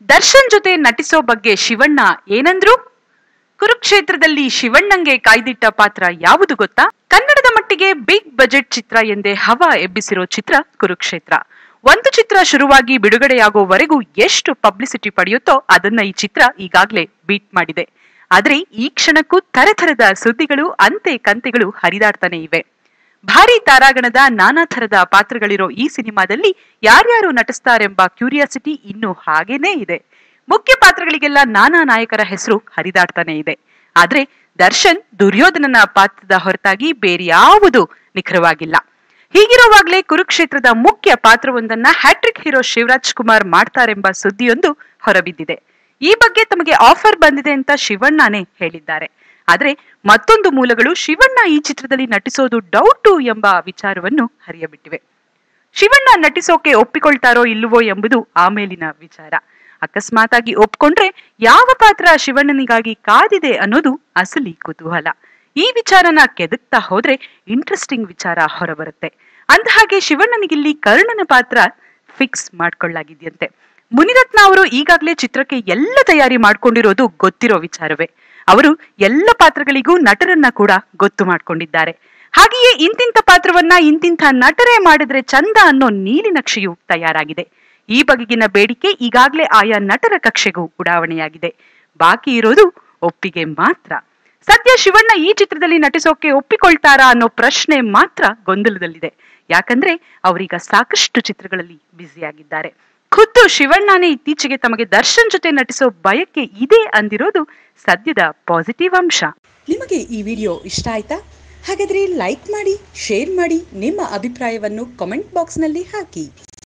ದರ್ಶನ್ ಜೊತೆ ನಟಿಸೋ ಬಗ್ಗೆ ಶಿವಣ್ಣ ಏನಂದ್ರು ಕುರುಕ್ಷೇತ್ರದಲ್ಲಿ ಶಿವಣ್ಣಂಗೆ ಕಾಯ್ದಿಟ್ಟ ಪಾತ್ರ ಯಾವುದು ಗೊತ್ತಾ ಕನ್ನಡದ ಮಟ್ಟಿಗೆ ಬಿಗ್ ಬಜೆಟ್ ಚಿತ್ರ ಎಂದೇ ಹವಾ ಎಬ್ಬಿಸಿರೋ ಚಿತ್ರ ಕುರುಕ್ಷೇತ್ರ ಒಂದು ಚಿತ್ರ ಶುರುವಾಗಿ ಬಿಡುಗಡೆಯಾಗೋವರೆಗೂ ಎಷ್ಟು ಪಬ್ಲಿಸಿಟಿ ಪಡೆಯುತ್ತೋ ಅದನ್ನ ಈ ಚಿತ್ರ ಈಗಾಗಲೇ ಬೀಟ್ ಮಾಡಿದೆ ಆದ್ರೆ ಈ ಕ್ಷಣಕ್ಕೂ ತರತರದ ಸುದ್ದಿಗಳು ಅಂತೆ ಕಂತೆಗಳು ಹರಿದಾಡ್ತಾನೆ ಇವೆ ಭಾರಿ ತಾರಾಗಣದ ನಾನಾ ಥರದ ಪಾತ್ರಗಳಿರೋ ಈ ಸಿನಿಮಾದಲ್ಲಿ ಯಾರ್ಯಾರು ನಟಿಸ್ತಾರೆಂಬ ಕ್ಯೂರಿಯಾಸಿಟಿ ಇನ್ನೂ ಹಾಗೇನೇ ಇದೆ ಮುಖ್ಯ ಪಾತ್ರಗಳಿಗೆಲ್ಲ ನಾನಾ ನಾಯಕರ ಹೆಸರು ಹರಿದಾಡ್ತಾನೆ ಇದೆ ಆದ್ರೆ ದರ್ಶನ್ ದುರ್ಯೋಧನನ ಪಾತ್ರದ ಹೊರತಾಗಿ ಬೇರ್ಯಾವುದು ನಿಖರವಾಗಿಲ್ಲ ಹೀಗಿರುವಾಗಲೇ ಕುರುಕ್ಷೇತ್ರದ ಮುಖ್ಯ ಪಾತ್ರವೊಂದನ್ನ ಹ್ಯಾಟ್ರಿಕ್ ಹೀರೋ ಶಿವರಾಜ್ ಕುಮಾರ್ ಮಾಡ್ತಾರೆಂಬ ಸುದ್ದಿಯೊಂದು ಹೊರಬಿದ್ದಿದೆ ಈ ಬಗ್ಗೆ ತಮಗೆ ಆಫರ್ ಬಂದಿದೆ ಅಂತ ಶಿವಣ್ಣನೇ ಹೇಳಿದ್ದಾರೆ ಆದ್ರೆ ಮತ್ತೊಂದು ಮೂಲಗಳು ಶಿವಣ್ಣ ಈ ಚಿತ್ರದಲ್ಲಿ ನಟಿಸೋದು ಡೌಟು ಎಂಬ ವಿಚಾರವನ್ನು ಹರಿಯಬಿಟ್ಟಿವೆ ಶಿವಣ್ಣ ನಟಿಸೋಕೆ ಒಪ್ಪಿಕೊಳ್ತಾರೋ ಇಲ್ಲವೋ ಎಂಬುದು ಆಮೇಲಿನ ವಿಚಾರ ಅಕಸ್ಮಾತಾಗಿ ಒಪ್ಕೊಂಡ್ರೆ ಯಾವ ಪಾತ್ರ ಶಿವಣ್ಣನಿಗಾಗಿ ಕಾದಿದೆ ಅನ್ನೋದು ಅಸಲಿ ಕುತೂಹಲ ಈ ವಿಚಾರನ ಕೆದಕ್ತಾ ಹೋದ್ರೆ ಇಂಟ್ರೆಸ್ಟಿಂಗ್ ವಿಚಾರ ಹೊರಬರುತ್ತೆ ಅಂದಹಾಗೆ ಶಿವಣ್ಣನಿಗಿಲ್ಲಿ ಕರ್ಣನ ಪಾತ್ರ ಫಿಕ್ಸ್ ಮಾಡ್ಕೊಳ್ಳಾಗಿದೆಯಂತೆ ಮುನಿರತ್ನ ಅವರು ಈಗಾಗಲೇ ಚಿತ್ರಕ್ಕೆ ಎಲ್ಲ ತಯಾರಿ ಮಾಡ್ಕೊಂಡಿರೋದು ಗೊತ್ತಿರೋ ವಿಚಾರವೇ ಅವರು ಎಲ್ಲ ಪಾತ್ರಗಳಿಗೂ ನಟರನ್ನ ಕೂಡ ಗೊತ್ತು ಮಾಡ್ಕೊಂಡಿದ್ದಾರೆ ಹಾಗೆಯೇ ಇಂತಿಂತ ಪಾತ್ರವನ್ನ ಇಂತಿಂಥ ನಟರೇ ಮಾಡಿದ್ರೆ ಚಂದ ಅನ್ನೋ ನೀಲಿ ನಕ್ಷೆಯು ತಯಾರಾಗಿದೆ ಈ ಬಗೆಗಿನ ಬೇಡಿಕೆ ಈಗಾಗಲೇ ಆಯಾ ನಟರ ಕಕ್ಷೆಗೂ ಉಡಾವಣೆಯಾಗಿದೆ ಬಾಕಿ ಇರೋದು ಒಪ್ಪಿಗೆ ಮಾತ್ರ ಸದ್ಯ ಶಿವಣ್ಣ ಈ ಚಿತ್ರದಲ್ಲಿ ನಟಿಸೋಕೆ ಒಪ್ಪಿಕೊಳ್ತಾರಾ ಅನ್ನೋ ಪ್ರಶ್ನೆ ಮಾತ್ರ ಗೊಂದಲದಲ್ಲಿದೆ ಯಾಕಂದ್ರೆ ಅವರೀಗ ಸಾಕಷ್ಟು ಚಿತ್ರಗಳಲ್ಲಿ ಬ್ಯುಸಿಯಾಗಿದ್ದಾರೆ ಖುದ್ದು ಶಿವಣ್ಣನೇ ಇತ್ತೀಚೆಗೆ ತಮಗೆ ದರ್ಶನ್ ಜೊತೆ ನಟಿಸೋ ಬಯಕೆ ಇದೆ ಅಂದಿರೋದು ಸದ್ಯದ ಪಾಸಿಟಿವ್ ಅಂಶ ನಿಮಗೆ ಈ ವಿಡಿಯೋ ಇಷ್ಟ ಆಯ್ತಾ ಹಾಗಾದ್ರೆ ಲೈಕ್ ಮಾಡಿ ಶೇರ್ ಮಾಡಿ ನಿಮ್ಮ ಅಭಿಪ್ರಾಯವನ್ನು ಕಾಮೆಂಟ್ ಬಾಕ್ಸ್ನಲ್ಲಿ ಹಾಕಿ